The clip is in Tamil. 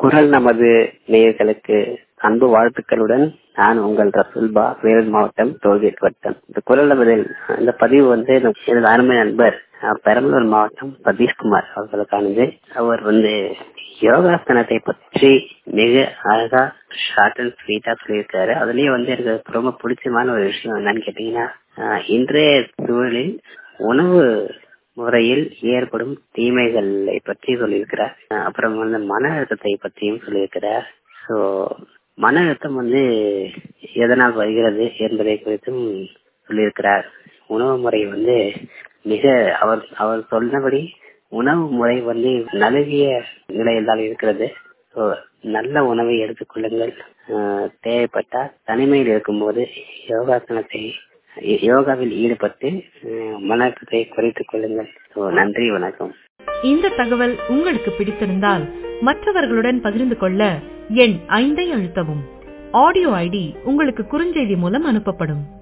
குரல் நமது நேயர்களுக்கு அன்பு வாழ்த்துக்களுடன் நான் உங்கள் ரசுல்பா வேலூர் மாவட்டம் டோல்கேட் வட்டம் இந்த குரல் நமதில் இந்த பதிவு வந்து எனது அருமை நண்பர் அஹ், பெரம்பலூர் மாவட்டம் சதீஷ்குமார் அவர்களுக்கானது அவர் வந்து யோகாசனத்தை பற்றி மிக அழகா ஷார்ட் அண்ட் ஸ்வீட்டா சொல்லியிருக்காரு அதுலயே வந்து எனக்கு ரொம்ப பிடிச்சமான ஒரு விஷயம் என்னன்னு கேட்டீங்கன்னா அஹ், இன்றைய சூழலில் உணவு முறையில் ஏற்படும் தீமைகளை பற்றி சொல்லியிருக்கிறார் அஹ் அப்புறம் வந்து மன அழுத்தத்தை பற்றியும் சொல்லியிருக்கிறார் ஸோ மன அழுத்தம் வந்து எதனால் வருகிறது என்பதை குறித்தும் சொல்லியிருக்கிறார் உணவு முறை வந்து மிக அவர் அவர் சொன்னபடி உணவு முறை வந்து நழுவிய நிலையில் தான் இருக்கிறது ஸோ நல்ல உணவை எடுத்துக்கொள்ளுங்கள் அஹ் தேவைப்பட்டால் தனிமையில் இருக்கும்போது யோகாசனத்தை யோகாவில் ஈடுபட்டு அஹ் மன அழுத்தத்தை குறைத்துக் கொள்ளுங்கள் ஸோ நன்றி வணக்கம் இந்த தகவல் உங்களுக்கு பிடித்திருந்தால் மற்றவர்களுடன் பகிர்ந்து கொள்ள எண் ஐந்தை அழுத்தவும் ஆடியோ ஐடி உங்களுக்கு குறுஞ்செய்தி மூலம் அனுப்பப்படும்